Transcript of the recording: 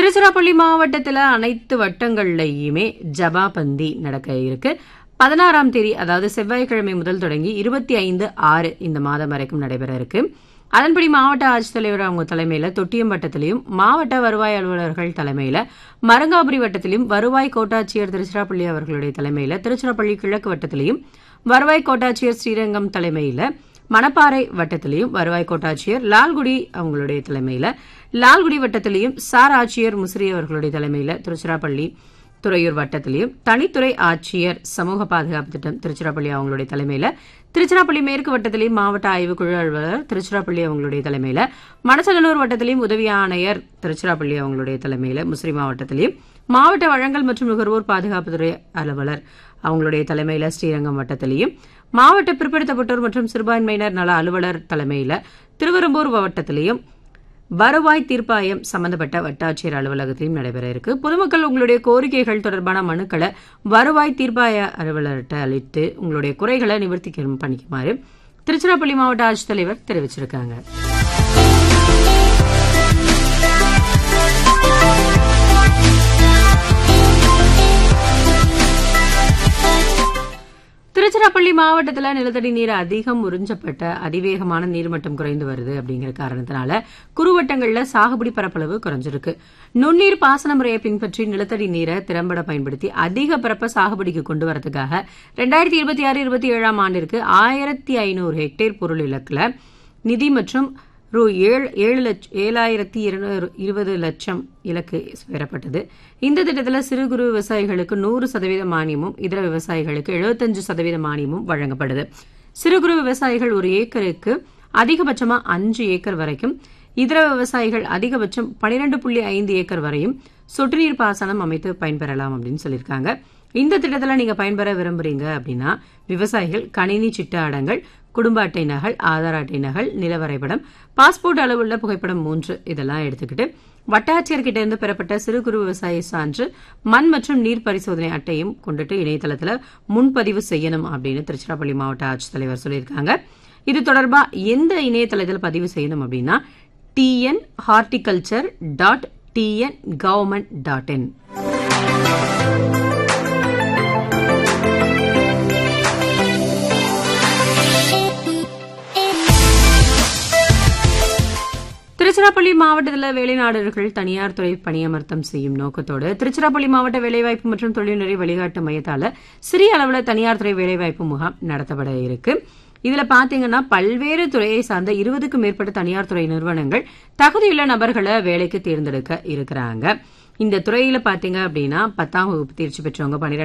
திருச்சிராப்பள்ளி மாவட்டத்தில் அனைத்து வட்டங்கள்லையுமே ஜபாபந்தி நடக்க இருக்கு பதினாறாம் தேதி அதாவது செவ்வாய்க்கிழமை முதல் தொடங்கி இருபத்தி ஐந்து ஆறு இந்த மாதம் வரைக்கும் நடைபெற இருக்கு அதன்படி மாவட்ட ஆட்சித்தலைவர் அவங்க தலைமையில தொட்டியம் வட்டத்திலையும் மாவட்ட வருவாய் அலுவலர்கள் தலைமையில மரங்காபுரி வட்டத்திலையும் வருவாய் கோட்டாட்சியர் திருச்சிராப்பள்ளி அவர்களுடைய தலைமையில திருச்சிராப்பள்ளி கிழக்கு வட்டத்திலையும் வருவாய் கோட்டாட்சியர் ஸ்ரீரங்கம் தலைமையில மணப்பாறை வட்டத்திலையும் வருவாய் கோட்டாட்சியர் லால்குடி அவங்களுடைய தலைமையில லால்குடி வட்டத்திலையும் சார் ஆட்சியர் முசிறி அவர்களுடைய தலைமையில திருச்சிராப்பள்ளி துறையூர் வட்டத்திலையும் தனித்துறை ஆட்சியர் சமூக பாதுகாப்பு திட்டம் திருச்சிராப்பள்ளி அவங்களுடைய தலைமையில திருச்சிராப்பள்ளி மேற்கு வட்டத்திலையும் மாவட்ட ஆய்வுக்குழு அலுவலர் திருச்சிராப்பள்ளி அவங்களுடைய தலைமையில மணச்சநல்லூர் வட்டத்திலையும் உதவி ஆணையர் திருச்சிராப்பள்ளி அவங்களுடைய தலைமையில முசிறி மாவட்டத்திலையும் மாவட்ட வழங்கல் மற்றும் நுகர்வோர் பாதுகாப்புத்துறை அலுவலர் அவங்களுடைய தலைமையில ஸ்ரீரங்கம் வட்டத்திலையும் மாவட்ட பிற்படுத்தப்பட்டோர் மற்றும் சிறுபான்மையினர் நல அலுவலர் தலைமையில திருவெரும்பூர் வட்டத்திலையும் வருவாய் தீர்ப்பாயம் சம்பந்தப்பட்ட வட்டாட்சியர் அலுவலகத்திலும் நடைபெற இருக்கு பொதுமக்கள் உங்களுடைய கோரிக்கைகள் தொடர்பான மனுக்களை வருவாய் தீர்ப்பாய அலுவலர்கிட்ட அளித்து உங்களுடைய குறைகளை நிவர்த்தி பண்ணிக்குமாறு திருச்சிராப்பள்ளி மாவட்ட ஆட்சித்தலைவர் தெரிவிச்சிருக்காங்க திருச்சிராப்பள்ளி மாவட்டத்தில் நிலத்தடி நீர் அதிகம் உறிஞ்சப்பட்ட அதிவேகமான நீர்மட்டம் குறைந்து வருது அப்படிங்கிற காரணத்தினால குறுவட்டங்கள்ல சாகுபடி பரப்பளவு குறைஞ்சிருக்கு நுண்ணீர் பாசன முறையை பின்பற்றி நிலத்தடி நீரை திறம்பட பயன்படுத்தி அதிக பரப்ப சாகுபடிக்கு கொண்டு வரதுக்காக ரெண்டாயிரத்தி இருபத்தி ஆறு இருபத்தி ஏழாம் ஆண்டிற்கு ஆயிரத்தி ஐநூறு ஹெக்டேர் பொருள் இலக்குல நிதி மற்றும் ரூ ஏழு ஏழு லட்ச ஏழாயிரத்தி இருநூறு இருபது லட்சம் இலக்கு பெறப்பட்டது இந்த திட்டத்தில் சிறு குறு விவசாயிகளுக்கு நூறு சதவீத மானியமும் இதர விவசாயிகளுக்கு எழுபத்தஞ்சு சதவீத மானியமும் வழங்கப்படுது சிறு குறு விவசாயிகள் ஒரு ஏக்கருக்கு அதிகபட்சமா அஞ்சு ஏக்கர் வரைக்கும் இதர விவசாயிகள் அதிகபட்சம் பனிரெண்டு புள்ளி ஐந்து ஏக்கர் வரையும் சொட்டு நீர் பாசனம் அமைத்து பயன்பெறலாம் அப்படின்னு சொல்லியிருக்காங்க இந்த திட்டத்தில் நீங்க பயன்பெற விரும்புறீங்க அப்படின்னா விவசாயிகள் கணினி சிட்ட அடங்கள் குடும்ப அட்டை நகல் ஆதார் அட்டை நகல் நில வரைபடம் பாஸ்போர்ட் அளவுள்ள புகைப்படம் மூன்று இதெல்லாம் எடுத்துக்கிட்டு வட்டாட்சியர்கிட்ட இருந்து பெறப்பட்ட சிறு குறு விவசாய சான்று மண் மற்றும் நீர் பரிசோதனை அட்டையும் கொண்டுட்டு இணையதளத்தில் முன்பதிவு செய்யணும் அப்படின்னு திருச்சிராப்பள்ளி மாவட்ட ஆட்சித்தலைவர் சொல்லியிருக்காங்க இது தொடர்பா எந்த இணையதளத்தில் பதிவு செய்யணும் அப்படின்னா TN horticulture dot TN government dot in Tiruchirappalli மாவட்டத்தில் வெளிநாடர்கள் தனியார் துறை பணியமர்த்தம் செய்யும் நோக்கத்தோடு திருச்சிராப்பள்ளி மாவட்ட வேலைவாய்ப்பு மற்றும் தொழில்நெறி வழிகாட்டு மையத்தால சிறிய அளவில் தனியார் துறை வேலைவாய்ப்பு முகாம் நடத்தப்பட இருக்கு இதுல பாத்தீங்கன்னா பல்வேறு துறையை சார்ந்த இருபதுக்கும் மேற்பட்ட தனியார் துறை நிறுவனங்கள் தகுதியுள்ள நபர்களை வேலைக்கு தேர்ந்தெடுக்க இருக்கிறாங்க இந்த துறையில பாத்தீங்க அப்படின்னா பத்தாம் வகுப்பு தேர்ச்சி பெற்றவங்க பன்னிரெண்டு